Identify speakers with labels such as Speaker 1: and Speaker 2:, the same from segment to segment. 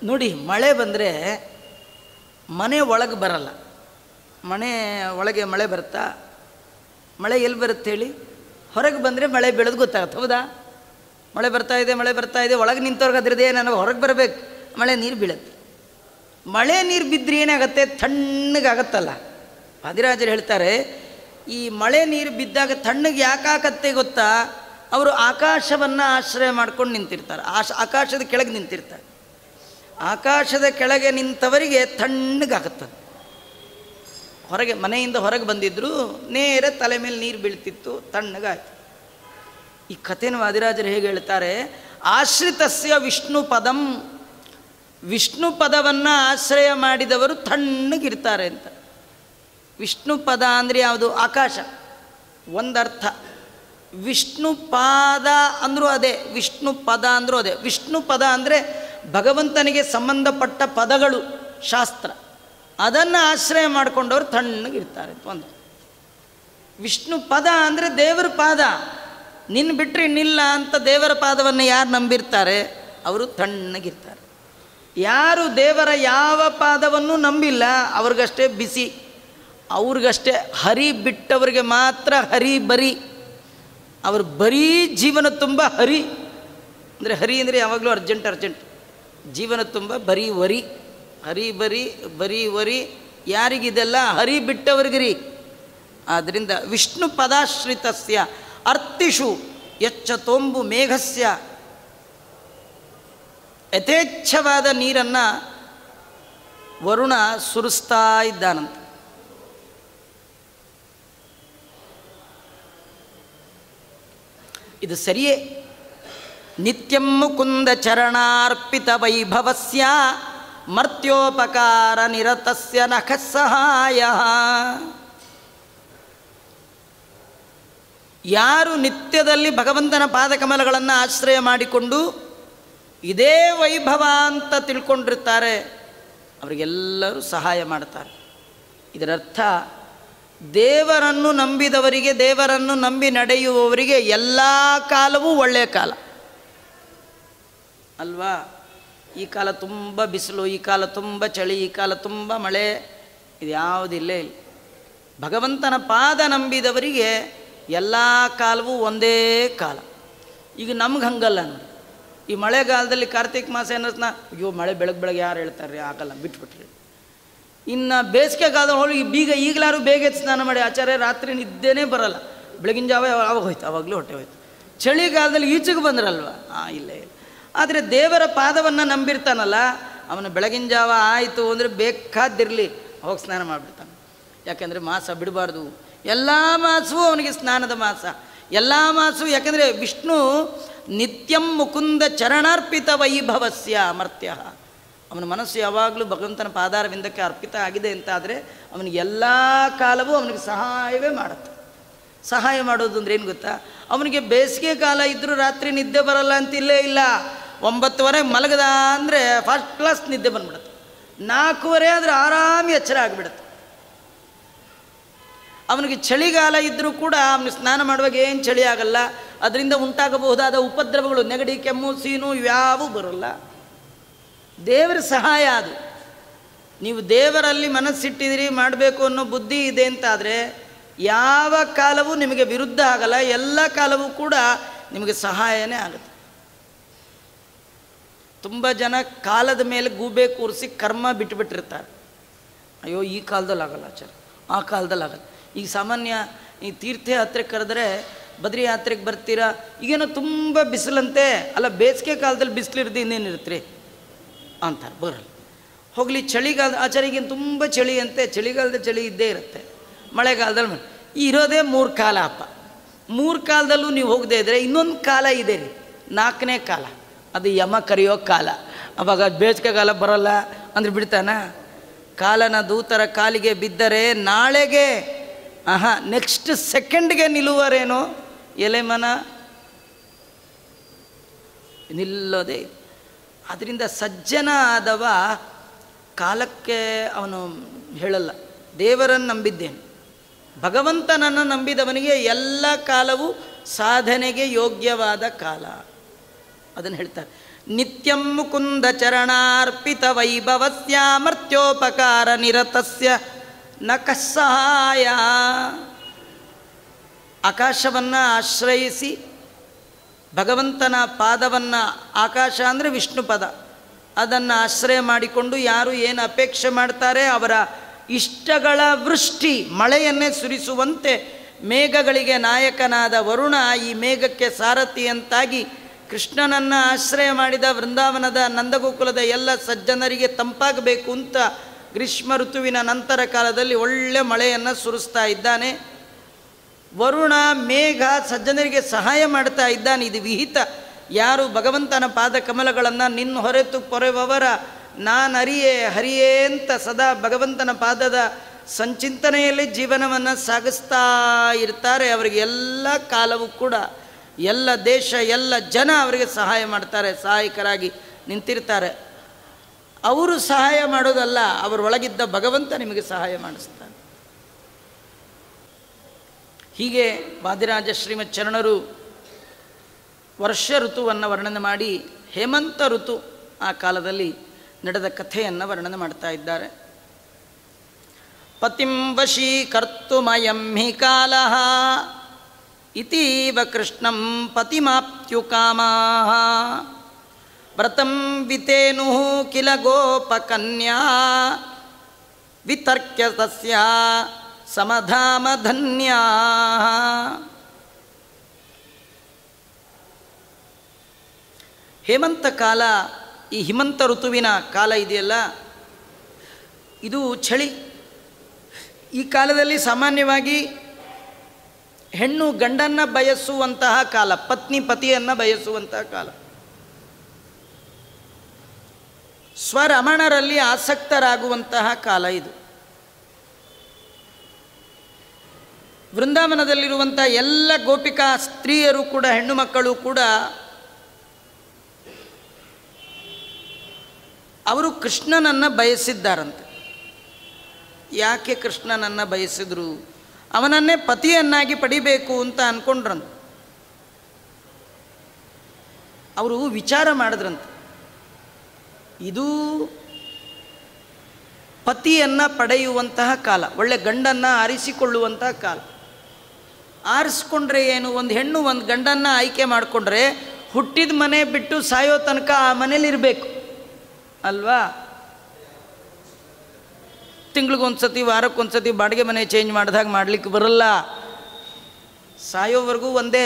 Speaker 1: ನೋಡಿ ಮಳೆ ಬಂದರೆ ಮನೆ ಒಳಗೆ ಬರಲ್ಲ ಮನೆ ಒಳಗೆ ಮಳೆ ಬರುತ್ತಾ ಮಳೆ ಎಲ್ಲಿ ಬರುತ್ತೆ ಹೇಳಿ ಹೊರಗೆ ಬಂದರೆ ಮಳೆ ಬೀಳೋದು ಗೊತ್ತಾಗುತ್ತೆ ಹೌದಾ ಮಳೆ ಬರ್ತಾ ಇದೆ ಮಳೆ ಬರ್ತಾ ಇದೆ ಒಳಗೆ ನಿಂತವ್ರಿಗೆ ಅದ್ರದ್ದೇ ನನಗೆ ಹೊರಗೆ ಬರಬೇಕು ಮಳೆ ನೀರು ಬೀಳುತ್ತೆ ಮಳೆ ನೀರು ಬಿದ್ದರೆ ಏನಾಗುತ್ತೆ ತಣ್ಣಗಾಗತ್ತಲ್ಲ ವಾದಿರಾಜರು ಹೇಳ್ತಾರೆ ಈ ಮಳೆ ನೀರು ಬಿದ್ದಾಗ ತಣ್ಣಗೆ ಯಾಕಾಗತ್ತೆ ಗೊತ್ತಾ ಅವರು ಆಕಾಶವನ್ನು ಆಶ್ರಯ ಮಾಡ್ಕೊಂಡು ನಿಂತಿರ್ತಾರೆ ಆಶ ಆಕಾಶದ ಕೆಳಗೆ ನಿಂತಿರ್ತಾರೆ ಆಕಾಶದ ಕೆಳಗೆ ನಿಂತವರಿಗೆ ತಣ್ಣಗಾಗುತ್ತದೆ ಹೊರಗೆ ಮನೆಯಿಂದ ಹೊರಗೆ ಬಂದಿದ್ದರು ನೇರ ತಲೆ ಮೇಲೆ ನೀರು ಬೀಳ್ತಿತ್ತು ತಣ್ಣಗಾಯ್ತು ಈ ಕಥೆನ ವಾದಿರಾಜರು ಹೇಗೆ ಹೇಳ್ತಾರೆ ಆಶ್ರಿತಸ್ಯ ವಿಷ್ಣು ಪದಂ ವಿಷ್ಣು ಪದವನ್ನು ಆಶ್ರಯ ಮಾಡಿದವರು ತಣ್ಣಗಿರ್ತಾರೆ ಅಂತ ವಿಷ್ಣು ಪದ ಅಂದರೆ ಯಾವುದು ಆಕಾಶ ಒಂದರ್ಥ ವಿಷ್ಣು ಪಾದ ಅಂದರೂ ಅದೇ ವಿಷ್ಣು ಪದ ಅಂದರೂ ಅದೇ ವಿಷ್ಣು ಪದ ಅಂದರೆ ಭಗವಂತನಿಗೆ ಸಂಬಂಧಪಟ್ಟ ಪದಗಳು ಶಾಸ್ತ್ರ ಅದನ್ನು ಆಶ್ರಯ ಮಾಡಿಕೊಂಡವರು ತಣ್ಣಗಿರ್ತಾರೆ ಅಂತ ಒಂದು ವಿಷ್ಣು ಪದ ಅಂದರೆ ದೇವರ ಪಾದ ನಿನ್ನ ಬಿಟ್ಟರೆ ಇನ್ನಿಲ್ಲ ಅಂತ ದೇವರ ಪಾದವನ್ನು ಯಾರು ನಂಬಿರ್ತಾರೆ ಅವರು ತಣ್ಣಗಿರ್ತಾರೆ ಯಾರು ದೇವರ ಯಾವ ಪಾದವನ್ನು ನಂಬಿಲ್ಲ ಅವ್ರಿಗಷ್ಟೇ ಬಿಸಿ ಅವ್ರಿಗಷ್ಟೇ ಹರಿ ಬಿಟ್ಟವರಿಗೆ ಮಾತ್ರ ಹರಿ ಬರಿ ಅವರು ಬರೀ ಜೀವನ ತುಂಬ ಹರಿ ಅಂದರೆ ಹರಿ ಅಂದರೆ ಯಾವಾಗಲೂ ಅರ್ಜೆಂಟ್ ಅರ್ಜೆಂಟ್ ಜೀವನ ತುಂಬ ಬರೀ ವರಿ ಹರಿ ಬರಿ ಬರೀ ವರಿ ಯಾರಿಗಿದೆಲ್ಲ ಹರಿ ಬಿಟ್ಟವರಿಗಿರಿ ಆದ್ದರಿಂದ ವಿಷ್ಣು ಪದಾಶ್ರಿತಸ್ಯ ಅರ್ತಿಷು ಎಚ್ಚ ತೋಂಬು ಮೇಘಸ್ಯ ಯಥೇಚ್ಛವಾದ ನೀರನ್ನು ವರುಣ ಸುರಿಸ್ತಾ ಇದ್ದಾನಂತೆ ಇದು ಸರಿಯೇ ನಿತ್ಯಂ ಮುಕುಂದ ಚರಣಾರ್ಪಿತ ವೈಭವಸ್ಯ ಮರ್ತ್ಯೋಪಕಾರ ನಿರತಸ್ಯ ನಖ ಸಹಾಯ ಯಾರು ನಿತ್ಯದಲ್ಲಿ ಭಗವಂತನ ಪಾದಕಮಲಗಳನ್ನು ಆಶ್ರಯ ಮಾಡಿಕೊಂಡು ಇದೇ ವೈಭವ ಅಂತ ತಿಳ್ಕೊಂಡಿರ್ತಾರೆ ಅವರಿಗೆಲ್ಲರೂ ಸಹಾಯ ಮಾಡ್ತಾರೆ ಇದರರ್ಥ ದೇವರನ್ನು ನಂಬಿದವರಿಗೆ ದೇವರನ್ನು ನಂಬಿ ನಡೆಯುವವರಿಗೆ ಎಲ್ಲ ಕಾಲವೂ ಒಳ್ಳೆಯ ಕಾಲ ಅಲ್ವಾ ಈ ಕಾಲ ತುಂಬ ಬಿಸಿಲು ಈ ಕಾಲ ತುಂಬ ಚಳಿ ಈ ಕಾಲ ತುಂಬ ಮಳೆ ಇದು ಯಾವುದಿಲ್ಲೇ ಇಲ್ಲ ಭಗವಂತನ ಪಾದ ನಂಬಿದವರಿಗೆ ಎಲ್ಲ ಕಾಲವೂ ಒಂದೇ ಕಾಲ ಈಗ ನಮ್ಗೆ ಹಂಗಲ್ಲ ನೋಡಿ ಈ ಮಳೆಗಾಲದಲ್ಲಿ ಕಾರ್ತಿಕ್ ಮಾಸ ಏನಸ್ನ ಅಯ್ಯೋ ಮಳೆ ಬೆಳಗ್ಗೆ ಬೆಳಗ್ಗೆ ಯಾರು ಹೇಳ್ತಾರೆ ಆಗಲ್ಲ ಬಿಟ್ಬಿಟ್ರಿ ಇನ್ನು ಬೇಸಿಗೆ ಕಾಲದಲ್ಲಿ ಹೋಗಿ ಬೀಗ ಈಗಲಾರು ಬೇಗ ಎದ್ದು ಸ್ನಾನ ಮಾಡಿ ಆಚಾರ್ಯ ರಾತ್ರಿ ನಿದ್ದೆನೇ ಬರಲ್ಲ ಬೆಳಗಿನ ಜಾವ ಆವಾಗ ಹೋಯ್ತು ಆವಾಗಲೂ ಹೊಟ್ಟೆ ಹೋಯ್ತು ಚಳಿಗಾಲದಲ್ಲಿ ಈಚೆಗೆ ಬಂದ್ರಲ್ವ ಹಾಂ ಇಲ್ಲೇ ಇಲ್ಲ ಆದರೆ ದೇವರ ಪಾದವನ್ನು ನಂಬಿರ್ತಾನಲ್ಲ ಅವನು ಬೆಳಗಿನ ಜಾವ ಆಯಿತು ಅಂದರೆ ಬೇಕಾದಿರಲಿ ಹೋಗಿ ಸ್ನಾನ ಮಾಡಿಬಿಡ್ತಾನೆ ಯಾಕೆಂದರೆ ಮಾಸ ಬಿಡಬಾರ್ದು ಎಲ್ಲ ಮಾಸವೂ ಅವನಿಗೆ ಸ್ನಾನದ ಮಾಸ ಎಲ್ಲ ಮಾಸವೂ ಯಾಕೆಂದರೆ ವಿಷ್ಣು ನಿತ್ಯಂ ಮುಕುಂದ ಚರಣಾರ್ಪಿತ ವೈಭವಸ್ಯ ಅಮರ್ತ್ಯ ಅವನ ಮನಸ್ಸು ಯಾವಾಗಲೂ ಭಗವಂತನ ಪಾದಾರವಿಂದಕ್ಕೆ ಅರ್ಪಿತ ಆಗಿದೆ ಅಂತಾದರೆ ಅವನಿಗೆ ಎಲ್ಲ ಕಾಲವೂ ಅವನಿಗೆ ಸಹಾಯವೇ ಮಾಡುತ್ತೆ ಸಹಾಯ ಮಾಡೋದು ಅಂದ್ರೆ ಏನು ಗೊತ್ತಾ ಅವನಿಗೆ ಬೇಸಿಗೆ ಕಾಲ ಇದ್ದರೂ ರಾತ್ರಿ ನಿದ್ದೆ ಬರಲ್ಲ ಅಂತ ಇಲ್ಲೇ ಇಲ್ಲ ಒಂಬತ್ತುವರೆ ಮಲಗದ ಅಂದರೆ ಫಸ್ಟ್ ಕ್ಲಾಸ್ ನಿದ್ದೆ ಬಂದ್ಬಿಡುತ್ತೆ ನಾಲ್ಕೂವರೆ ಆದರೆ ಆರಾಮಿ ಎಚ್ಚರ ಆಗಿಬಿಡುತ್ತೆ ಅವನಿಗೆ ಚಳಿಗಾಲ ಇದ್ದರೂ ಕೂಡ ಅವನಿಗೆ ಸ್ನಾನ ಮಾಡುವಾಗ ಏನು ಚಳಿ ಆಗಲ್ಲ ಅದರಿಂದ ಉಂಟಾಗಬಹುದಾದ ಉಪದ್ರವಗಳು ನೆಗಡಿ ಕೆಮ್ಮು ಸೀನು ಇವ್ಯಾವೂ ಬರೋಲ್ಲ ದೇವರ ಸಹಾಯ ಅದು ನೀವು ದೇವರಲ್ಲಿ ಮನಸ್ಸಿಟ್ಟಿದಿರಿ ಮಾಡಬೇಕು ಅನ್ನೋ ಬುದ್ಧಿ ಇದೆ ಅಂತಾದರೆ ಯಾವ ಕಾಲವೂ ನಿಮಗೆ ವಿರುದ್ಧ ಆಗಲ್ಲ ಎಲ್ಲ ಕಾಲವೂ ಕೂಡ ನಿಮಗೆ ಸಹಾಯನೇ ಆಗುತ್ತೆ ತುಂಬ ಜನ ಕಾಲದ ಮೇಲೆ ಗೂಬೆ ಕೂರಿಸಿ ಕರ್ಮ ಬಿಟ್ಟುಬಿಟ್ಟಿರ್ತಾರೆ ಅಯ್ಯೋ ಈ ಕಾಲದಲ್ಲಿ ಆಗಲ್ಲ ಆಚಾರ ಆ ಕಾಲದಲ್ಲಿ ಆಗಲ್ಲ ಈಗ ಸಾಮಾನ್ಯ ಈ ತೀರ್ಥಯಾತ್ರೆ ಕರೆದ್ರೆ ಬದ್ರಿ ಯಾತ್ರೆಗೆ ಬರ್ತೀರಾ ಈಗೇನೋ ತುಂಬ ಬಿಸಿಲಂತೆ ಅಲ್ಲ ಬೇಸಿಗೆ ಕಾಲದಲ್ಲಿ ಬಿಸಿಲಿರ್ದು ಇನ್ನೇನಿರುತ್ತೆ ಅಂತಾರೆ ಬರಲ್ಲ ಹೋಗಲಿ ಚಳಿಗಾಲ ಆಚಾರಿಗೇನು ತುಂಬ ಚಳಿ ಅಂತೆ ಚಳಿಗಾಲದ ಚಳಿ ಇದ್ದೇ ಇರುತ್ತೆ ಮಳೆಗಾಲದಲ್ಲಿ ಮಳೆ. ಈ ಇರೋದೇ ಮೂರು ಕಾಲ ಅಪ್ಪ ಮೂರು ಕಾಲದಲ್ಲೂ ನೀವು ಹೋಗದೇ ಇದ್ದರೆ ಇನ್ನೊಂದು ಕಾಲ ಇದೆ ರೀ ನಾಲ್ಕನೇ ಕಾಲ ಅದು ಯಮ ಕರೆಯೋ ಕಾಲ ಅವಾಗ ಬೇಸಿಗೆ ಕಾಲ ಬರೋಲ್ಲ ಅಂದ್ರೆ ಬಿಡ್ತಾನ ಕಾಲನ ದೂತರ ಕಾಲಿಗೆ ಬಿದ್ದರೆ ನಾಳೆಗೆ ಆಹಾ ನೆಕ್ಸ್ಟ್ ಸೆಕೆಂಡ್ಗೆ ನಿಲ್ಲುವರೇನೋ ಎಲೆ ಮನ ನಿಲ್ಲೋದೇ ಇಲ್ಲ. ಅದರಿಂದ ಸಜ್ಜನ ಆದವ ಕಾಲಕ್ಕೆ ಅವನು ಹೇಳಲ್ಲ ದೇವರನ್ನು ನಂಬಿದ್ದೇನೆ ಭಗವಂತನನ್ನು ನಂಬಿದವನಿಗೆ ಎಲ್ಲ ಕಾಲವೂ ಸಾಧನೆಗೆ ಯೋಗ್ಯವಾದ ಕಾಲ ಅದನ್ನು ಹೇಳ್ತಾರೆ ನಿತ್ಯಂ ಮುಕುಂದ ಚರಣಾರ್ಪಿತ ವೈಭವಸ್ಯ ಮರ್ತ್ಯೋಪಕಾರ ನಿರತಸ್ಯ ನ ಕಸ್ಸಹಾಯ ಆಕಾಶವನ್ನು ಆಶ್ರಯಿಸಿ ಭಗವಂತನ ಪಾದವನ್ನು ಆಕಾಶ ಅಂದರೆ ವಿಷ್ಣು ಪದ ಅದನ್ನು ಆಶ್ರಯ ಮಾಡಿಕೊಂಡು ಯಾರು ಏನು ಅಪೇಕ್ಷೆ ಮಾಡ್ತಾರೆ ಅವರ ಇಷ್ಟಗಳ ವೃಷ್ಟಿ ಮಳೆಯನ್ನೇ ಸುರಿಸುವಂತೆ ಮೇಘಗಳಿಗೆ ನಾಯಕನಾದ ವರುಣ ಈ ಮೇಘಕ್ಕೆ ಸಾರಥಿಯಂತಾಗಿ ಕೃಷ್ಣನನ್ನು ಆಶ್ರಯ ಮಾಡಿದ ವೃಂದಾವನದ ನಂದಗೋಕುಲದ ಎಲ್ಲ ಸಜ್ಜನರಿಗೆ ತಂಪಾಗಬೇಕು ಅಂತ ಗ್ರೀಷ್ಮ ಋತುವಿನ ನಂತರ ಕಾಲದಲ್ಲಿ ಒಳ್ಳೆ ಮಳೆಯನ್ನು ಸುರಿಸ್ತಾ ಇದ್ದಾನೆ ವರುಣ ಮೇಘ ಸಜ್ಜನರಿಗೆ ಸಹಾಯ ಮಾಡ್ತಾ ಇದ್ದಾನೆ ಇದು ವಿಹಿತ ಯಾರು ಭಗವಂತನ ಪಾದ ಕಮಲಗಳನ್ನು ನಿನ್ನ ಹೊರೆತು ಪೊರೆವವರ ನಾನು ಹರಿಯೇ ಹರಿಯೇ ಅಂತ ಸದಾ ಭಗವಂತನ ಪಾದದ ಸಂಚಿಂತನೆಯಲ್ಲಿ ಜೀವನವನ್ನು ಸಾಗಿಸ್ತಾ ಇರ್ತಾರೆ ಅವರಿಗೆ ಎಲ್ಲ ಕಾಲವೂ ಕೂಡ ಎಲ್ಲ ದೇಶ ಎಲ್ಲ ಜನ ಅವರಿಗೆ ಸಹಾಯ ಮಾಡ್ತಾರೆ ಸಹಾಯಕರಾಗಿ ನಿಂತಿರ್ತಾರೆ ಅವರು ಸಹಾಯ ಮಾಡೋದಲ್ಲ ಅವರೊಳಗಿದ್ದ ಭಗವಂತ ನಿಮಗೆ ಸಹಾಯ ಮಾಡಿಸ್ತಾನೆ ಹೀಗೆ ವಾದಿರಾಜ ಶ್ರೀಮತ್ ಚರಣರು ವರ್ಷ ಋತುವನ್ನು ವರ್ಣನೆ ಮಾಡಿ ಹೇಮಂತ ಋತು ಆ ಕಾಲದಲ್ಲಿ ನಡೆದ ಕಥೆಯನ್ನು ವರ್ಣನೆ ಮಾಡ್ತಾ ಇದ್ದಾರೆ ಪತಿಂ ವಶೀಕರ್ತುಮಯಂ ಹಿ ಕಾಲ ಇತೀವ ಕೃಷ್ಣಂ ಪತಿಮಾಪ್ತ್ಯುಕಾಮಾ ವ್ರತಂ ವಿತೇನು ಕಿಲ ಗೋಪಕನ್ಯಾ ವಿತರ್ಕ್ಯ ತಸ್ಯ ಸಮಧಾಮ ಧನ್ಯಾ ಹೇಮಂತ ಕಾಲ ಈ ಹಿಮಂತ ಋತುವಿನ ಕಾಲ ಇದೆಯಲ್ಲ ಇದು ಚಳಿ ಈ ಕಾಲದಲ್ಲಿ ಸಾಮಾನ್ಯವಾಗಿ ಹೆಣ್ಣು ಗಂಡನ್ನು ಬಯಸುವಂತಹ ಕಾಲ ಪತ್ನಿ ಪತಿಯನ್ನು ಬಯಸುವಂತಹ ಕಾಲ ಸ್ವರಮಣರಲ್ಲಿ ಆಸಕ್ತರಾಗುವಂತಹ ಕಾಲ ಇದು ವೃಂದಾವನದಲ್ಲಿರುವಂಥ ಎಲ್ಲ ಗೋಪಿಕಾ ಸ್ತ್ರೀಯರು ಕೂಡ ಹೆಣ್ಣು ಮಕ್ಕಳು ಕೂಡ ಅವರು ಕೃಷ್ಣನನ್ನು ಬಯಸಿದ್ದಾರಂತೆ ಯಾಕೆ ಕೃಷ್ಣನನ್ನು ಬಯಸಿದ್ರು ಅವನನ್ನೇ ಪತಿಯನ್ನಾಗಿ ಪಡಿಬೇಕು ಅಂತ ಅಂದ್ಕೊಂಡ್ರಂತೆ ಅವರು ವಿಚಾರ ಮಾಡಿದ್ರಂತೆ ಇದು ಪತಿಯನ್ನು ಪಡೆಯುವಂತಹ ಕಾಲ ಒಳ್ಳೆ ಗಂಡನ್ನು ಆರಿಸಿಕೊಳ್ಳುವಂತಹ ಕಾಲ ಆರಿಸ್ಕೊಂಡ್ರೆ ಏನು ಒಂದು ಹೆಣ್ಣು ಒಂದು ಗಂಡನ್ನು ಆಯ್ಕೆ ಮಾಡಿಕೊಂಡ್ರೆ ಹುಟ್ಟಿದ ಮನೆ ಬಿಟ್ಟು ಸಾಯೋ ತನಕ ಆ ಮನೇಲಿರಬೇಕು ಅಲ್ವಾ ತಿಂಗ್ಳಿಗೊಂದು ಸತಿ ವಾರಕ್ಕೊಂದು ಸತಿ ಬಾಡಿಗೆ ಮನೆ ಚೇಂಜ್ ಮಾಡಿದಾಗ ಮಾಡಲಿಕ್ಕೆ ಬರಲ್ಲ ಸಾಯೋವರೆಗೂ ಒಂದೇ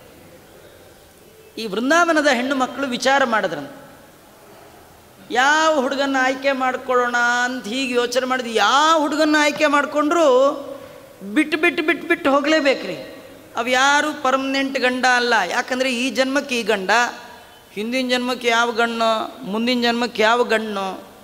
Speaker 1: ಈ ವೃಂದಾವನದ ಹೆಣ್ಣು ಮಕ್ಕಳು ವಿಚಾರ ಮಾಡಿದ್ರಂತ ಯಾವ ಹುಡುಗನ್ನ ಆಯ್ಕೆ ಮಾಡ್ಕೊಳ್ಳೋಣ ಅಂತ ಹೀಗೆ ಯೋಚನೆ ಮಾಡಿದ್ವಿ ಯಾವ ಹುಡುಗನ್ನ ಆಯ್ಕೆ ಮಾಡಿಕೊಂಡ್ರು ಬಿಟ್ಟು ಬಿಟ್ಟು ಬಿಟ್ಟು ಬಿಟ್ಟು ಹೋಗಲೇಬೇಕ್ರಿ ಅವು ಯಾರು ಪರ್ಮನೆಂಟ್ ಗಂಡ ಅಲ್ಲ ಯಾಕಂದರೆ ಈ ಜನ್ಮಕ್ಕೆ ಈ ಗಂಡ ಹಿಂದಿನ ಜನ್ಮಕ್ಕೆ ಯಾವ ಗಣ್ಣು ಮುಂದಿನ ಜನ್ಮಕ್ಕೆ ಯಾವ ಗಣ್ಣು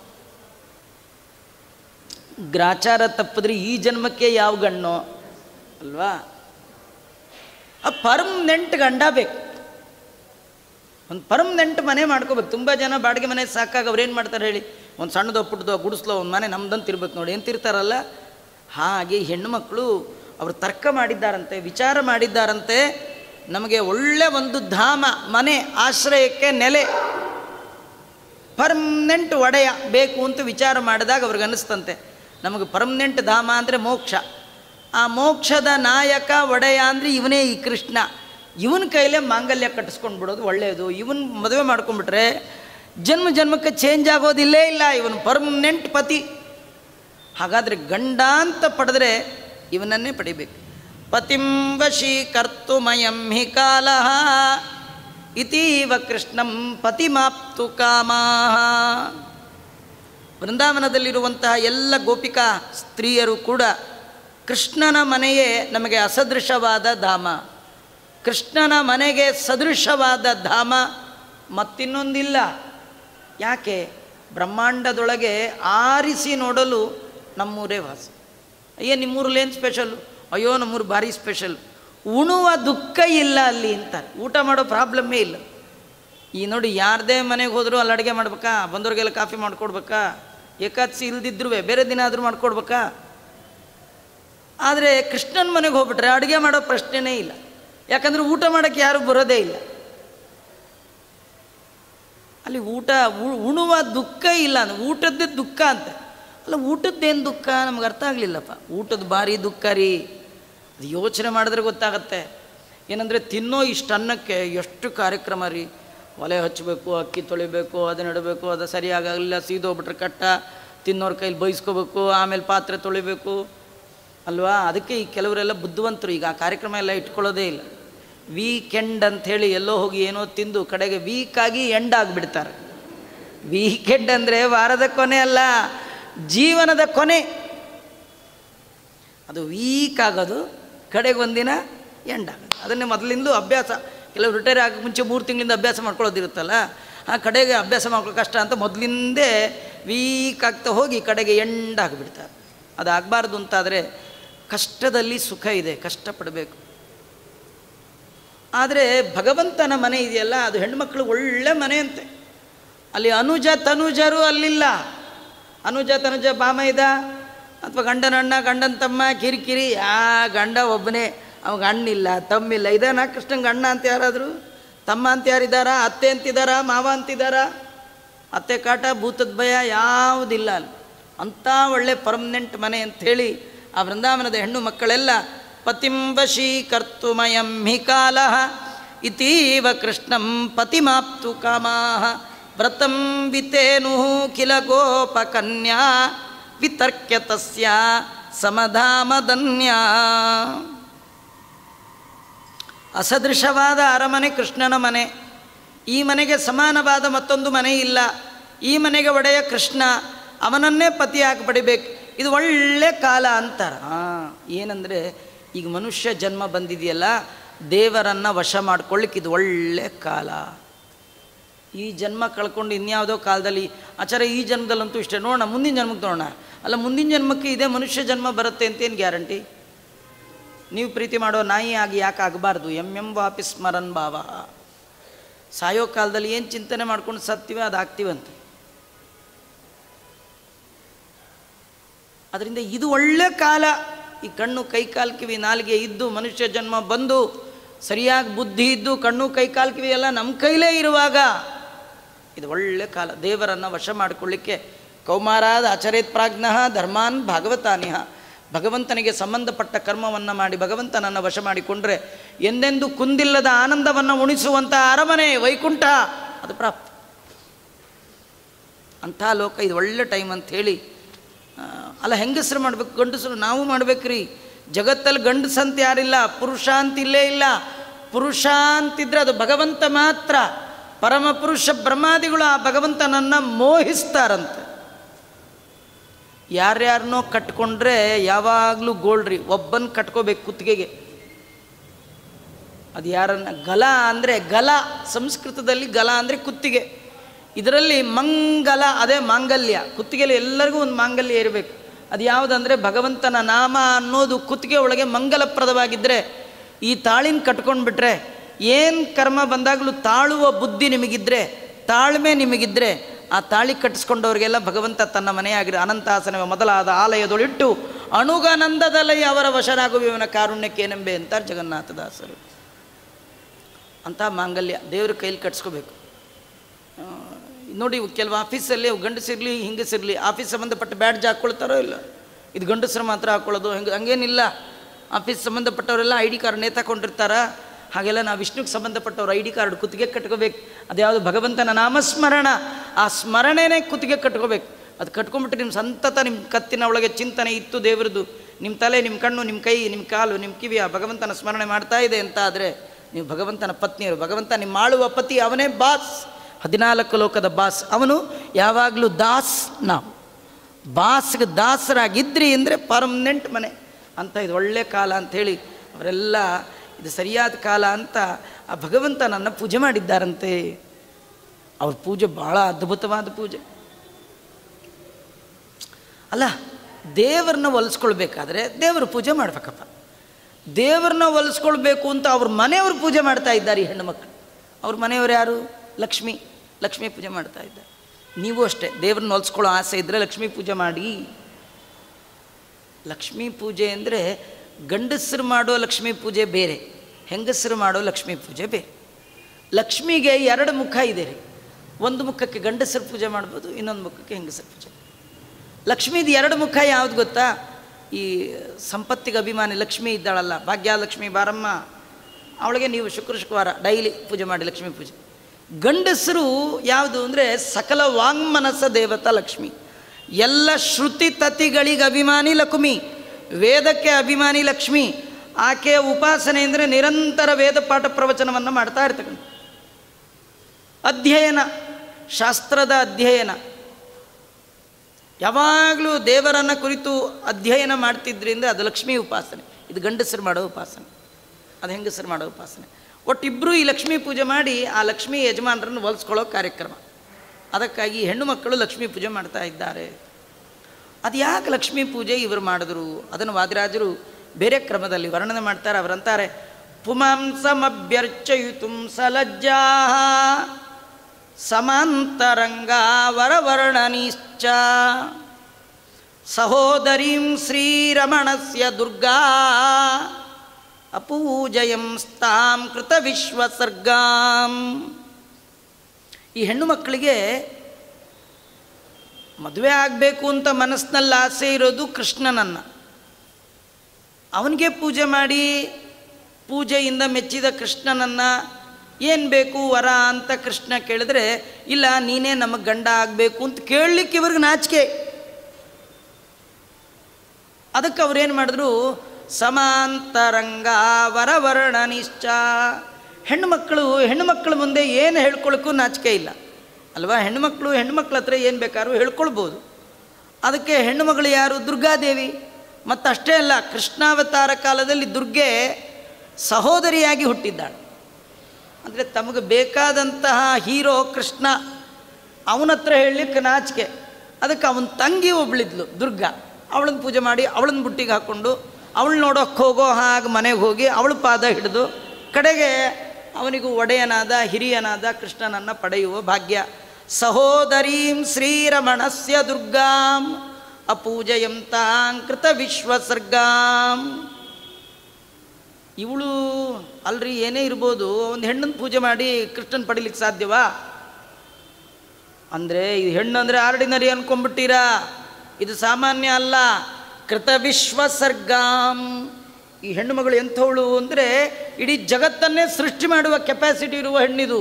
Speaker 1: ಗ್ರಾಚಾರ ತಪ್ಪಿದ್ರೆ ಈ ಜನ್ಮಕ್ಕೆ ಯಾವ ಗಣ್ಣು ಅಲ್ವಾ ಆ ಪರ್ಮನೆಂಟ್ ಗಂಡ ಬೇಕು ಒಂದು ಪರ್ಮನೆಂಟ್ ಮನೆ ಮಾಡ್ಕೋಬೇಕು ತುಂಬ ಜನ ಬಾಡಿಗೆ ಮನೆ ಸಾಕಾಗ ಅವ್ರು ಏನು ಮಾಡ್ತಾರೆ ಹೇಳಿ ಒಂದು ಸಣ್ಣದೋ ಪುಟ್ಟದೋ ಗುಡಿಸ್ಲೋ ಒಂದು ಮನೆ ನಮ್ದಂತ ಇರ್ಬೇಕು ನೋಡಿ ಏನು ತಿರ್ತಾರಲ್ಲ ಹಾಗೆ ಹೆಣ್ಣು ಮಕ್ಕಳು ಅವರು ತರ್ಕ ಮಾಡಿದ್ದಾರಂತೆ ವಿಚಾರ ಮಾಡಿದ್ದಾರಂತೆ ನಮಗೆ ಒಳ್ಳೆ ಒಂದು ಧಾಮ ಮನೆ ಆಶ್ರಯಕ್ಕೆ ನೆಲೆ ಪರ್ಮನೆಂಟ್ ಒಡೆಯ ಬೇಕು ಅಂತ ವಿಚಾರ ಮಾಡಿದಾಗ ಅವ್ರಿಗೆ ಅನ್ನಿಸ್ತಂತೆ ನಮಗೆ ಪರ್ಮನೆಂಟ್ ಧಾಮ ಅಂದರೆ ಮೋಕ್ಷ ಆ ಮೋಕ್ಷದ ನಾಯಕ ಒಡೆಯ ಅಂದರೆ ಇವನೇ ಈ ಕೃಷ್ಣ ಇವನ ಕೈಲೇ ಮಾಂಗಲ್ಯ ಕಟ್ಟಿಸ್ಕೊಂಡು ಬಿಡೋದು ಒಳ್ಳೆಯದು ಇವನ್ ಮದುವೆ ಮಾಡ್ಕೊಂಡ್ಬಿಟ್ರೆ ಜನ್ಮ ಜನ್ಮಕ್ಕೆ ಚೇಂಜ್ ಆಗೋದಿಲ್ಲೇ ಇಲ್ಲ ಇವನು ಪರ್ಮನೆಂಟ್ ಪತಿ ಹಾಗಾದರೆ ಗಂಡ ಅಂತ ಪಡೆದ್ರೆ ಇವನನ್ನೇ ಪಡಿಬೇಕು ಪತಿಂ ವಶೀಕರ್ತುಮಯಂ ಹಿ ಕಾಲ ಇತೀವ ಕೃಷ್ಣಂ ಪತಿಮಾಪ್ತು ಕಾಮಾ ವೃಂದಾವನದಲ್ಲಿರುವಂತಹ ಎಲ್ಲ ಗೋಪಿಕಾ ಸ್ತ್ರೀಯರು ಕೂಡ ಕೃಷ್ಣನ ಮನೆಯೇ ನಮಗೆ ಅಸದೃಶವಾದ ಧಾಮ ಕೃಷ್ಣನ ಮನೆಗೆ ಸದೃಶವಾದ ಧಾಮ ಮತ್ತಿನ್ನೊಂದಿಲ್ಲ ಯಾಕೆ ಬ್ರಹ್ಮಾಂಡದೊಳಗೆ ಆರಿಸಿ ನೋಡಲು ನಮ್ಮೂರೇ ವಾಸ ಅಯ್ಯೋ ನಿಮ್ಮೂರಲ್ಲಿ ಏನು ಸ್ಪೆಷಲ್ಲು ಅಯ್ಯೋ ನಮ್ಮೂರು ಭಾರಿ ಸ್ಪೆಷಲ್ ಉಣುವ ದುಃಖ ಇಲ್ಲ ಅಲ್ಲಿ ಅಂತಾರೆ ಊಟ ಮಾಡೋ ಪ್ರಾಬ್ಲಮ್ಮೇ ಇಲ್ಲ ಈ ನೋಡಿ ಯಾರದೇ ಮನೆಗೆ ಹೋದರೂ ಅಲ್ಲಿ ಅಡುಗೆ ಮಾಡ್ಬೇಕಾ ಬಂದವ್ರಿಗೆಲ್ಲ ಕಾಫಿ ಮಾಡಿಕೊಡ್ಬೇಕಾ ಏಕಾದಶಿ ಇಲ್ದಿದ್ರು ಬೇರೆ ದಿನ ಆದರೂ ಮಾಡಿಕೊಡ್ಬೇಕಾ ಆದರೆ ಕೃಷ್ಣನ ಮನೆಗೆ ಹೋಗ್ಬಿಟ್ರೆ ಅಡುಗೆ ಮಾಡೋ ಪ್ರಶ್ನೆನೇ ಇಲ್ಲ ಯಾಕಂದರೆ ಊಟ ಮಾಡೋಕ್ಕೆ ಯಾರೂ ಬರೋದೇ ಇಲ್ಲ ಅಲ್ಲಿ ಊಟ ಉ- ಉಣುವ ದುಃಖ ಇಲ್ಲ ಅಂದ್ರೆ ಊಟದ್ದೇ ದುಃಖ ಅಂತ ಅಲ್ಲ ಊಟದ್ದೇನು ದುಃಖ ನಮ್ಗೆ ಅರ್ಥ ಆಗಲಿಲ್ಲಪ್ಪ ಊಟದ ಭಾರಿ ದುಃಖ ರೀ ಅದು ಯೋಚನೆ ಮಾಡಿದ್ರೆ ಗೊತ್ತಾಗತ್ತೆ ಏನಂದರೆ ತಿನ್ನೋ ಇಷ್ಟು ಅನ್ನಕ್ಕೆ ಎಷ್ಟು ಕಾರ್ಯಕ್ರಮ ರೀ ಒಲೆ ಹಚ್ಚಬೇಕು ಅಕ್ಕಿ ತೊಳಿಬೇಕು ಅದನ್ನ ಇಡಬೇಕು ಅದು ಸರಿಯಾಗಲಿಲ್ಲ ಸೀದೋಗ್ಬಿಟ್ರೆ ಕಟ್ಟ ತಿನ್ನೋರ ಕೈಲಿ ಬೈಸ್ಕೋಬೇಕು ಆಮೇಲೆ ಪಾತ್ರೆ ತೊಳಿಬೇಕು ಅಲ್ವಾ ಅದಕ್ಕೆ ಈ ಕೆಲವರೆಲ್ಲ ಬುದ್ಧಿವಂತರು ಈಗ ಆ ಕಾರ್ಯಕ್ರಮ ಎಲ್ಲ ಇಟ್ಕೊಳ್ಳೋದೇ ಇಲ್ಲ ವೀಕೆಂಡ್ ಅಂಥೇಳಿ ಎಲ್ಲೋ ಹೋಗಿ ಏನೋ ತಿಂದು ಕಡೆಗೆ ವೀಕಾಗಿ ಎಂಡ್ ಆಗಿಬಿಡ್ತಾರೆ ವೀಕೆಂಡ್ ಅಂದರೆ ವಾರದ ಕೊನೆ ಅಲ್ಲ ಜೀವನದ ಕೊನೆ ಅದು ವೀಕ್ ಆಗೋದು ಕಡೆಗೆ ಒಂದಿನ ಎಂಡ್ ಆಗೋದು ಅದನ್ನೇ ಮೊದಲಿಂದಲೂ ಅಭ್ಯಾಸ ಕೆಲವು ರಿಟೈರ್ ಆಗೋಕ್ಕೆ ಮುಂಚೆ ಮೂರು ತಿಂಗಳಿಂದ ಅಭ್ಯಾಸ ಮಾಡ್ಕೊಳ್ಳೋದಿರುತ್ತಲ್ಲ ಆ ಕಡೆಗೆ ಅಭ್ಯಾಸ ಮಾಡ್ಕೊಳ್ಳೋ ಕಷ್ಟ ಅಂತ ಮೊದಲಿಂದೇ ವೀಕ್ ಆಗ್ತಾ ಹೋಗಿ ಕಡೆಗೆ ಎಂಡ್ ಆಗಿಬಿಡ್ತಾರೆ ಅದು ಆಗಬಾರ್ದು ಅಂತಾದರೆ ಕಷ್ಟದಲ್ಲಿ ಸುಖ ಇದೆ ಕಷ್ಟಪಡಬೇಕು ಆದರೆ ಭಗವಂತನ ಮನೆ ಇದೆಯಲ್ಲ ಅದು ಹೆಣ್ಮಕ್ಳು ಒಳ್ಳೆ ಮನೆ ಅಂತೆ ಅಲ್ಲಿ ಅನುಜ ತನುಜರು ಅಲ್ಲಿಲ್ಲ ಅನುಜ ತನುಜ ಬಾಮೈದ ಅಥವಾ ಗಂಡನ ಅಣ್ಣ ಗಂಡನ ತಮ್ಮ ಕಿರಿಕಿರಿ ಯಾ ಗಂಡ ಒಬ್ಬನೇ ಅವಾಗ ಅಣ್ಣಿಲ್ಲ ತಮ್ಮಿಲ್ಲ ಇದಾನ ಕೃಷ್ಣಂಗೆ ಅಣ್ಣ ಅಂತ ಯಾರಾದರೂ ತಮ್ಮ ಅಂತ ಯಾರಿದ್ದಾರ ಅತ್ತೆ ಅಂತಿದ್ದಾರ ಮಾವ ಅಂತಿದ್ದಾರ ಅತ್ತೆ ಕಾಟ ಭೂತದ ಭಯ ಯಾವುದಿಲ್ಲ ಅಲ್ಲಿ ಅಂಥ ಒಳ್ಳೆ ಪರ್ಮನೆಂಟ್ ಮನೆ ಅಂಥೇಳಿ ಆ ವೃಂದಾವನದ ಹೆಣ್ಣು ಮಕ್ಕಳೆಲ್ಲ ಪತಿಂಬಶೀಕರ್ತುಮಯಂ ಹಿ ಕಾಲ ಇತೀವ ಕೃಷ್ಣಂ ಪತಿಮಾಪ್ತು ಕಾಮಾಹ ವ್ರತಂ ವಿತೇನು ಕಿಲ ಗೋಪಕನ್ಯಾ ವಿತರ್ಕ್ಯ ತಸ್ಯ ಸಮಧಾಮದನ್ಯಾ ಅಸದೃಶವಾದ ಅರಮನೆ ಕೃಷ್ಣನ ಮನೆ ಈ ಮನೆಗೆ ಸಮಾನವಾದ ಮತ್ತೊಂದು ಮನೆ ಇಲ್ಲ ಈ ಮನೆಗೆ ಒಡೆಯ ಕೃಷ್ಣ ಅವನನ್ನೇ ಪತಿಯಾಗಿ ಪಡಿಬೇಕು ಇದು ಒಳ್ಳೆ ಕಾಲ ಅಂತಾರೆ ಹಾಂ ಏನಂದರೆ ಈಗ ಮನುಷ್ಯ ಜನ್ಮ ಬಂದಿದೆಯಲ್ಲ ದೇವರನ್ನು ವಶ ಮಾಡ್ಕೊಳ್ಳಿಕ್ಕೆ ಇದು ಒಳ್ಳೆ ಕಾಲ ಈ ಜನ್ಮ ಕಳ್ಕೊಂಡು ಇನ್ಯಾವುದೋ ಕಾಲದಲ್ಲಿ ಆಚಾರ ಈ ಜನ್ಮದಲ್ಲಂತೂ ಇಷ್ಟೇ ನೋಡೋಣ ಮುಂದಿನ ಜನ್ಮಕ್ಕೆ ನೋಡೋಣ ಅಲ್ಲ ಮುಂದಿನ ಜನ್ಮಕ್ಕೆ ಇದೇ ಮನುಷ್ಯ ಜನ್ಮ ಬರುತ್ತೆ ಅಂತೇನು ಗ್ಯಾರಂಟಿ ನೀವು ಪ್ರೀತಿ ಮಾಡೋ ನಾಯಿ ಆಗಿ ಯಾಕೆ ಆಗಬಾರ್ದು ಎಂ ಎಂ ವಾಪಿ ಸ್ಮರನ್ ಭಾವ ಸಾಯೋ ಕಾಲದಲ್ಲಿ ಏನು ಚಿಂತನೆ ಮಾಡ್ಕೊಂಡು ಸತ್ತೀವಿ ಅದು ಆಗ್ತೀವಂತೆ ಅದರಿಂದ ಇದು ಒಳ್ಳೆ ಕಾಲ ಈ ಕಣ್ಣು ಕೈ ಕಾಲು ಕಿವಿ ನಾಲಿಗೆ ಇದ್ದು ಮನುಷ್ಯ ಜನ್ಮ ಬಂದು ಸರಿಯಾಗಿ ಬುದ್ಧಿ ಇದ್ದು ಕಣ್ಣು ಕೈ ಕಾಲು ಕಿವಿ ಎಲ್ಲ ನಮ್ಮ ಕೈಲೇ ಇರುವಾಗ ಇದು ಒಳ್ಳೆ ಕಾಲ ದೇವರನ್ನು ವಶ ಮಾಡಿಕೊಳ್ಳಿಕ್ಕೆ ಕೌಮಾರಾದ ಆಚರೇತ್ ಪ್ರಾಜ್ಞ ಧರ್ಮಾನ್ ಭಾಗವತಾನಿಹ ಭಗವಂತನಿಗೆ ಸಂಬಂಧಪಟ್ಟ ಕರ್ಮವನ್ನು ಮಾಡಿ ಭಗವಂತನನ್ನು ವಶ ಮಾಡಿಕೊಂಡ್ರೆ ಎಂದೆಂದೂ ಕುಂದಿಲ್ಲದ ಆನಂದವನ್ನು ಉಣಿಸುವಂಥ ಅರಮನೆ ವೈಕುಂಠ ಅದು ಪ್ರಾಪ್ತ ಅಂಥ ಲೋಕ ಇದು ಒಳ್ಳೆ ಟೈಮ್ ಅಂತ ಹೇಳಿ ಆ, ಅಲ್ಲ ಹೆಂಗಸರು ಮಾಡ್ಬೇಕು ಗಂಡಸರು ನಾವು ಮಾಡ್ಬೇಕ್ರಿ ಜಗತ್ತಲ್ಲಿ ಗಂಡಸಂತ ಯಾರಿಲ್ಲ ಪುರುಷ ಅಂತ ಇಲ್ಲೇ ಇಲ್ಲ ಪುರುಷ ಅಂತಿದ್ರೆ ಅದು ಭಗವಂತ ಮಾತ್ರ ಪರಮ ಪುರುಷ ಬ್ರಹ್ಮಾದಿಗಳು ಆ ಭಗವಂತನನ್ನು ಮೋಹಿಸ್ತಾರಂತೆ ಯಾರ್ಯಾರನ್ನೋ ಕಟ್ಕೊಂಡ್ರೆ ಯಾವಾಗಲೂ ಗೋಲ್ಡ್ರಿ ಒಬ್ಬನ ಕಟ್ಕೋಬೇಕು ಕುತ್ತಿಗೆಗೆ ಅದು ಯಾರನ್ನ ಗಲ ಅಂದರೆ ಗಲ ಸಂಸ್ಕೃತದಲ್ಲಿ ಗಲ ಅಂದರೆ ಕುತ್ತಿಗೆ ಇದರಲ್ಲಿ ಮಂಗಲ ಅದೇ ಮಾಂಗಲ್ಯ ಕುತ್ತಿಗೆಯಲ್ಲಿ ಎಲ್ಲರಿಗೂ ಒಂದು ಮಾಂಗಲ್ಯ ಇರಬೇಕು ಅದು ಯಾವುದಂದರೆ ಭಗವಂತನ ನಾಮ ಅನ್ನೋದು ಕುತ್ತಿಗೆ ಒಳಗೆ ಮಂಗಲಪ್ರದವಾಗಿದ್ದರೆ ಈ ತಾಳಿನ ಕಟ್ಕೊಂಡ್ಬಿಟ್ರೆ ಏನು ಕರ್ಮ ಬಂದಾಗಲೂ ತಾಳುವ ಬುದ್ಧಿ ನಿಮಗಿದ್ರೆ ತಾಳ್ಮೆ ನಿಮಗಿದ್ರೆ ಆ ತಾಳಿ ಕಟ್ಟಿಸ್ಕೊಂಡವರಿಗೆಲ್ಲ ಭಗವಂತ ತನ್ನ ಮನೆಯಾಗಿರೋ ಅನಂತಾಸನವೇ ಮೊದಲಾದ ಆಲಯದೊಳಿಟ್ಟು ಅಣುಗಾನಂದದಲ್ಲಿ ಅವರ ವಶರಾಗುವವನ ಕಾರುಣ್ಯಕ್ಕೇನೆಂಬೆ ಅಂತಾರೆ ಜಗನ್ನಾಥದಾಸರು ಅಂಥ ಮಾಂಗಲ್ಯ ದೇವ್ರ ಕೈಲಿ ಕಟ್ಸ್ಕೋಬೇಕು ಆ, ನೋಡಿ ಕೆಲವು ಆಫೀಸಲ್ಲಿ ಅವು ಗಂಡಸಿರಲಿ ಹಿಂಗಸಿರಲಿ ಆಫೀಸ್ ಸಂಬಂಧಪಟ್ಟ ಬ್ಯಾಡ್ಜ್ ಹಾಕ್ಕೊಳ್ತಾರೋ ಇಲ್ಲ ಇದು ಗಂಡಸರು ಮಾತ್ರ ಹಾಕ್ಕೊಳ್ಳೋದು ಹಂಗೆ ಹಂಗೇನಿಲ್ಲ ಆಫೀಸ್ ಸಂಬಂಧಪಟ್ಟವರೆಲ್ಲ ಐ ಡಿ ಕಾರ್ಡ್ ನೇತಾಕೊಂಡಿರ್ತಾರ ಹಾಗೆಲ್ಲ ನಾವು ವಿಷ್ಣುಗೆ ಸಂಬಂಧಪಟ್ಟವ್ರು ಐ ಡಿ ಕಾರ್ಡ್ ಕುತ್ತಿಗೆ ಕಟ್ಕೋಬೇಕು ಅದ್ಯಾವುದು ಭಗವಂತನ ನಾಮಸ್ಮರಣ ಆ ಸ್ಮರಣೆನೇ ಕುತ್ತಿಗೆ ಕಟ್ಕೋಬೇಕು ಅದು ಕಟ್ಕೊಂಡ್ಬಿಟ್ಟು ನಿಮ್ಮ ಸಂತತ ನಿಮ್ಮ ಕತ್ತಿನ ಒಳಗೆ ಚಿಂತನೆ ಇತ್ತು ದೇವರದು ನಿಮ್ಮ ತಲೆ ನಿಮ್ಮ ಕಣ್ಣು ನಿಮ್ಮ ಕೈ ನಿಮ್ಮ ಕಾಲು ನಿಮ್ಮ ಕಿವಿ ಆ ಭಗವಂತನ ಸ್ಮರಣೆ ಮಾಡ್ತಾ ಇದೆ ಅಂತ ಆದರೆ ನೀವು ಭಗವಂತನ ಪತ್ನಿಯರು ಭಗವಂತ ನಿಮ್ಮ ಆಳುವ ಪತಿ ಅವನೇ ಬಾಸ್ ಹದಿನಾಲ್ಕು ಲೋಕದ ಬಾಸ್ ಅವನು ಯಾವಾಗಲೂ ದಾಸ್ ನಾವು ಬಾಸ್ಗೆ ದಾಸರಾಗಿದ್ರಿ ಅಂದರೆ ಪರ್ಮನೆಂಟ್ ಮನೆ ಅಂತ ಇದು ಒಳ್ಳೆ ಕಾಲ ಅಂಥೇಳಿ ಅವರೆಲ್ಲ ಇದು ಸರಿಯಾದ ಕಾಲ ಅಂತ ಆ ಭಗವಂತನನ್ನು ಪೂಜೆ ಮಾಡಿದ್ದಾರಂತೆ ಅವ್ರ ಪೂಜೆ ಭಾಳ ಅದ್ಭುತವಾದ ಪೂಜೆ ಅಲ್ಲ ದೇವ್ರನ್ನ ಒಲಿಸ್ಕೊಳ್ಬೇಕಾದ್ರೆ ದೇವ್ರ ಪೂಜೆ ಮಾಡ್ಬೇಕಪ್ಪ ದೇವ್ರನ್ನ ಒಲಿಸ್ಕೊಳ್ಬೇಕು ಅಂತ ಅವ್ರ ಮನೆಯವರು ಪೂಜೆ ಮಾಡ್ತಾ ಇದ್ದಾರೆ ಈ ಹೆಣ್ಣು ಮಕ್ಕಳು ಅವ್ರ ಮನೆಯವರು ಯಾರು ಲಕ್ಷ್ಮಿ ಲಕ್ಷ್ಮೀ ಪೂಜೆ ಮಾಡ್ತಾ ಇದ್ದಾರೆ ನೀವು ಅಷ್ಟೇ ದೇವ್ರನ್ನ ಹೊಲಿಸ್ಕೊಳ್ಳೋ ಆಸೆ ಇದ್ದರೆ ಲಕ್ಷ್ಮೀ ಪೂಜೆ ಮಾಡಿ ಲಕ್ಷ್ಮೀ ಪೂಜೆ ಅಂದರೆ ಗಂಡಸರು ಮಾಡೋ ಲಕ್ಷ್ಮೀ ಪೂಜೆ ಬೇರೆ ಹೆಂಗಸರು ಮಾಡೋ ಲಕ್ಷ್ಮೀ ಪೂಜೆ ಬೇರೆ ಲಕ್ಷ್ಮಿಗೆ ಎರಡು ಮುಖ ಇದೆ ರೀ ಒಂದು ಮುಖಕ್ಕೆ ಗಂಡಸರು ಪೂಜೆ ಮಾಡ್ಬೋದು ಇನ್ನೊಂದು ಮುಖಕ್ಕೆ ಹೆಂಗಸರು ಪೂಜೆ ಲಕ್ಷ್ಮೀದು ಎರಡು ಮುಖ ಯಾವ್ದು ಗೊತ್ತಾ ಈ ಸಂಪತ್ತಿಗೆ ಅಭಿಮಾನಿ ಲಕ್ಷ್ಮಿ ಇದ್ದಾಳಲ್ಲ ಭಾಗ್ಯಲಕ್ಷ್ಮಿ ಬಾರಮ್ಮ ಅವಳಿಗೆ ನೀವು ಶುಕ್ರ ಶುಕ್ರವಾರ ಡೈಲಿ ಪೂಜೆ ಮಾಡಿ ಲಕ್ಷ್ಮೀ ಪೂಜೆ ಗಂಡಸರು ಯಾವುದು ಅಂದರೆ ಸಕಲ ವಾಂಗ್ಮನಸ ದೇವತಾ ಲಕ್ಷ್ಮಿ ಎಲ್ಲ ಶ್ರುತಿ ತತಿಗಳಿಗೆ ಅಭಿಮಾನಿ ಲಕ್ಷ್ಮಿ ವೇದಕ್ಕೆ ಅಭಿಮಾನಿ ಲಕ್ಷ್ಮಿ ಆಕೆಯ ಉಪಾಸನೆ ಅಂದರೆ ನಿರಂತರ ವೇದ ಪಾಠ ಪ್ರವಚನವನ್ನು ಮಾಡ್ತಾ ಇರ್ತಕ್ಕಂಥ ಅಧ್ಯಯನ ಶಾಸ್ತ್ರದ ಅಧ್ಯಯನ ಯಾವಾಗಲೂ ದೇವರನ್ನು ಕುರಿತು ಅಧ್ಯಯನ ಮಾಡ್ತಿದ್ರಿಂದ ಅದು ಲಕ್ಷ್ಮೀ ಉಪಾಸನೆ ಇದು ಗಂಡಸರು ಮಾಡೋ ಉಪಾಸನೆ ಅದು ಹೆಂಗಸರು ಮಾಡೋ ಉಪಾಸನೆ ಒಟ್ಟಿಬ್ಬರು ಈ ಲಕ್ಷ್ಮೀ ಪೂಜೆ ಮಾಡಿ ಆ ಲಕ್ಷ್ಮೀ ಯಜಮಾನರನ್ನು ಹೊಲಿಸ್ಕೊಳ್ಳೋ ಕಾರ್ಯಕ್ರಮ ಅದಕ್ಕಾಗಿ ಹೆಣ್ಣು ಮಕ್ಕಳು ಲಕ್ಷ್ಮೀ ಪೂಜೆ ಮಾಡ್ತಾ ಇದ್ದಾರೆ ಅದು ಯಾಕೆ ಲಕ್ಷ್ಮೀ ಪೂಜೆ ಇವರು ಮಾಡಿದ್ರು ಅದನ್ನು ವಾದಿರಾಜರು ಬೇರೆ ಕ್ರಮದಲ್ಲಿ ವರ್ಣನೆ ಮಾಡ್ತಾರೆ ಅವರಂತಾರೆ ಪುಮಾಂಸಮಭ್ಯರ್ಚಯಿತು ಸಲಜ್ಜಾ ಸಮಾಂತರಂಗ ವರವರ್ಣನಿಶ್ಚ ಸಹೋದರೀಂ ಶ್ರೀರಮಣಸ್ಯ ದುರ್ಗಾ ಅಪೂಜಯಂ ಸ್ತಾಂ ಕೃತ ವಿಶ್ವಸರ್ಗಾಂ ಈ ಹೆಣ್ಣು ಮಕ್ಕಳಿಗೆ ಮದುವೆ ಆಗಬೇಕು ಅಂತ ಮನಸ್ಸಿನಲ್ಲಿ ಆಸೆ ಇರೋದು ಕೃಷ್ಣನನ್ನು ಅವನಿಗೆ ಪೂಜೆ ಮಾಡಿ ಪೂಜೆಯಿಂದ ಮೆಚ್ಚಿದ ಕೃಷ್ಣನನ್ನು ಏನು ಬೇಕು ವರ ಅಂತ ಕೃಷ್ಣ ಕೇಳಿದ್ರೆ ಇಲ್ಲ ನೀನೇ ನಮಗೆ ಗಂಡ ಆಗಬೇಕು ಅಂತ ಕೇಳಲಿಕ್ಕೆ ಇವ್ರಿಗೆ ನಾಚಿಕೆ ಅದಕ್ಕೆ ಅವ್ರೇನು ಮಾಡಿದ್ರು ಸಮಾಂತರಂಗ ವರವರ್ಣನಿಶ್ಚ ಹೆಣ್ಣು ಮಕ್ಕಳು ಹೆಣ್ಣು ಮಕ್ಕಳ ಮುಂದೆ ಏನು ಹೇಳ್ಕೊಳ್ಳೋಕ್ಕೂ ನಾಚಿಕೆ ಇಲ್ಲ ಅಲ್ವಾ ಹೆಣ್ಣುಮಕ್ಕಳು ಹೆಣ್ಣುಮಕ್ಳ ಹತ್ರ ಏನು ಬೇಕಾದ್ರೂ ಹೇಳ್ಕೊಳ್ಬೋದು ಅದಕ್ಕೆ ಹೆಣ್ಣು ಮಗಳು ಯಾರು ದುರ್ಗಾದೇವಿ ಮತ್ತು ಅಷ್ಟೇ ಅಲ್ಲ ಕೃಷ್ಣಾವತಾರ ಕಾಲದಲ್ಲಿ ದುರ್ಗೆ ಸಹೋದರಿಯಾಗಿ ಹುಟ್ಟಿದ್ದಾಳೆ ಅಂದರೆ ತಮಗೆ ಬೇಕಾದಂತಹ ಹೀರೋ ಕೃಷ್ಣ ಅವನ ಹತ್ರ ಹೇಳಲಿಕ್ಕೆ ನಾಚಿಕೆ ಅದಕ್ಕೆ ಅವನ ತಂಗಿ ಒಬ್ಳಿದ್ಲು ದುರ್ಗಾ ಅವಳನ್ನ ಪೂಜೆ ಮಾಡಿ ಅವಳನ್ನ ಬುಟ್ಟಿಗೆ ಹಾಕ್ಕೊಂಡು ಅವಳು ನೋಡೋಕ್ಕೆ ಹೋಗೋ ಹಾಗೆ ಮನೆಗೆ ಹೋಗಿ ಅವಳ ಪಾದ ಹಿಡಿದು ಕಡೆಗೆ ಅವನಿಗೂ ಒಡೆಯನಾದ ಹಿರಿಯನಾದ ಕೃಷ್ಣನನ್ನು ಪಡೆಯುವ ಭಾಗ್ಯ ಸಹೋದರೀಂ ಶ್ರೀರಮಣಸ್ಯ ದುರ್ಗಾಂ ಅಪೂಜಯಂತಾಂ ಕೃತ ವಿಶ್ವಸರ್ಗಾಂ ಇವಳು ಅಲ್ರಿ ಏನೇ ಇರ್ಬೋದು ಒಂದು ಹೆಣ್ಣನ್ನು ಪೂಜೆ ಮಾಡಿ ಕೃಷ್ಣನ್ ಪಡಿಲಿಕ್ಕೆ ಸಾಧ್ಯವಾ ಅಂದರೆ ಇದು ಹೆಣ್ಣು ಅಂದರೆ ಆರ್ಡಿನರಿ ಅನ್ಕೊಂಡ್ಬಿಟ್ಟಿರಾ ಇದು ಸಾಮಾನ್ಯ ಅಲ್ಲ ಕೃತ ವಿಶ್ವಸರ್ಗಾಂ ಈ ಹೆಣ್ಣು ಮಗಳು ಎಂಥವಳು ಅಂದರೆ ಇಡೀ ಜಗತ್ತನ್ನೇ ಸೃಷ್ಟಿ ಮಾಡುವ ಕೆಪಾಸಿಟಿ ಇರುವ ಹೆಣ್ಣಿದು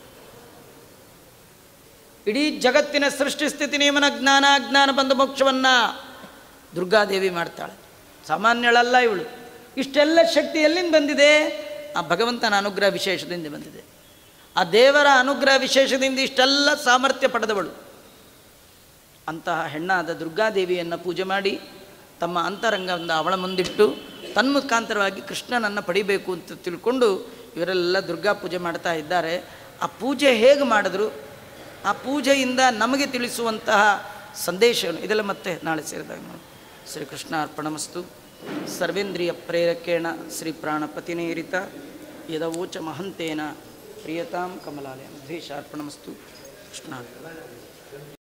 Speaker 1: ಇಡೀ ಜಗತ್ತಿನ ಸೃಷ್ಟಿ ಸ್ಥಿತಿ ನಿಯಮನ ಜ್ಞಾನ ಅಜ್ಞಾನ ಬಂದ ಮೋಕ್ಷವನ್ನು ದುರ್ಗಾದೇವಿ ಮಾಡ್ತಾಳೆ ಸಾಮಾನ್ಯಳಲ್ಲ ಇವಳು ಇಷ್ಟೆಲ್ಲ ಶಕ್ತಿ ಎಲ್ಲಿಂದ ಬಂದಿದೆ ಆ ಭಗವಂತನ ಅನುಗ್ರಹ ವಿಶೇಷದಿಂದ ಬಂದಿದೆ ಆ ದೇವರ ಅನುಗ್ರಹ ವಿಶೇಷದಿಂದ ಇಷ್ಟೆಲ್ಲ ಸಾಮರ್ಥ್ಯ ಪಡೆದವಳು ಅಂತಹ ಹೆಣ್ಣಾದ ದುರ್ಗಾದೇವಿಯನ್ನು ಪೂಜೆ ಮಾಡಿ ತಮ್ಮ ಅಂತರಂಗವನ್ನು ಅವಳ ಮುಂದಿಟ್ಟು ತನ್ಮುಖಾಂತರವಾಗಿ ಕೃಷ್ಣನನ್ನು ಪಡಿಬೇಕು ಅಂತ ತಿಳ್ಕೊಂಡು ಇವರೆಲ್ಲ ದುರ್ಗಾ ಪೂಜೆ ಮಾಡ್ತಾ ಇದ್ದಾರೆ ಆ ಪೂಜೆ ಹೇಗೆ ಮಾಡಿದ್ರು ಆ ಪೂಜೆಯಿಂದ ನಮಗೆ ತಿಳಿಸುವಂತಹ ಸಂದೇಶವನ್ನು ಇದೆಲ್ಲ ಮತ್ತೆ ನಾಳೆ ಸೇರಿದಾಗ ನೋಡಿ ಶ್ರೀಕೃಷ್ಣ ಅರ್ಪಣಮಸ್ತು ಸರ್ವೇಂದ್ರಿಯ ಪ್ರೇರಕೇಣ ಶ್ರೀ ಪ್ರಾಣಪತಿನೇರಿತ ಯದವೋಚ ಮಹಂತೇನ ಪ್ರಿಯತಾಂ ಕಮಲಾಲಯ ದ್ವೇಷಾರ್ಪಣಮಸ್ತು ಕೃಷ್ಣ